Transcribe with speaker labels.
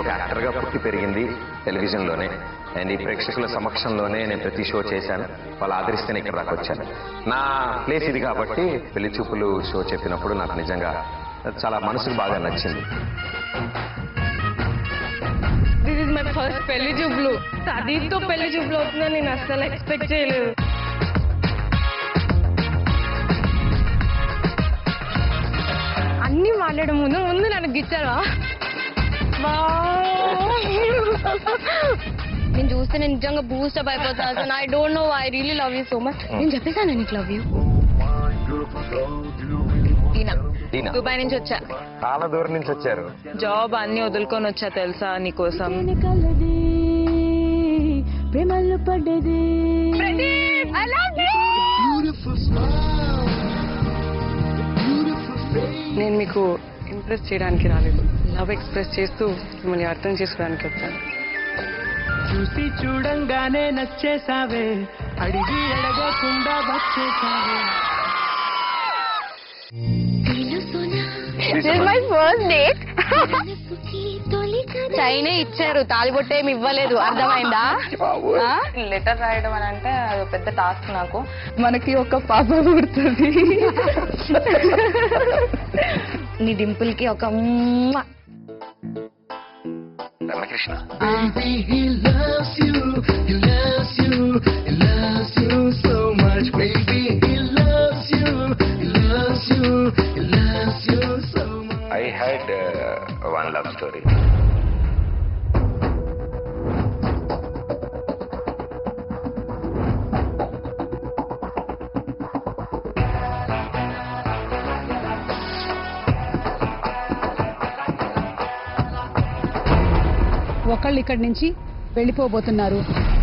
Speaker 1: ఒక యాక్టర్గా పుట్టి పెరిగింది టెలివిజన్లోనే అండ్ ఈ ప్రేక్షకుల సమక్షంలోనే నేను ప్రతి షో చేశాను వాళ్ళు ఆదరిస్తేనే ఇక్కడ దాకా వచ్చాను నా ప్లేస్ ఇది కాబట్టి పెళ్లి చూపులు షో చెప్పినప్పుడు నాకు నిజంగా చాలా మనసుకు బాగా నచ్చింది
Speaker 2: దిస్ ఇస్ మై ఫస్ట్ పెళ్లి చూపులు సదీతో పెళ్లి చూపులు అవుతుందని నేను అస్సలు ఎక్స్పెక్ట్ చేయలేదు అన్ని మాట్లాడడం ముందు ముందు నన్ను గిచ్చారా నేను చూస్తే నేను నిజంగా బూస్ట్ అప్ అయిపోతాను అసలు I don't know I really love you so much నేను చెప్పేసాను నీకు love you Tina
Speaker 1: Tina.
Speaker 2: Dubai నుంచి వచ్చా
Speaker 1: చాలా దూరం నుంచి వచ్చారు
Speaker 2: జాబ్ అన్ని వదులుకొని వచ్చా తెలుసా నీకోసం
Speaker 3: ప్రేమల్లో పడ్డది
Speaker 2: నేను మీకు ఇంప్రెస్ చేయడానికి రాలేదు లవ్ ఎక్స్ప్రెస్ చేస్తూ మిమ్మల్ని అర్థం చేసుకోవడానికి వచ్చాను
Speaker 4: చూసి చూడంగానే నచ్చేసావే అడిగి అడగకుండా వచ్చేసావే
Speaker 2: మై ఫస్ట్ డేట్ చైనే ఇచ్చారు తాలిబొట్టు ఏమి ఇవ్వలేదు అర్థమైందా లెటర్ రాయడం అని అంటే అది ఒక పెద్ద టాస్క్ నాకు మనకి ఒక పాప పుడుతుంది నీ డింపుల్ కి ఒక మ్వా.
Speaker 1: Ramakrishna
Speaker 4: Baby, he loves you, he loves you, he loves you so much. Baby, he loves you, he loves you, he loves you so much.
Speaker 1: I had one love story
Speaker 5: ఒకళ్ళు ఇక్కడి నుంచి వెళ్ళిపోబోతున్నారు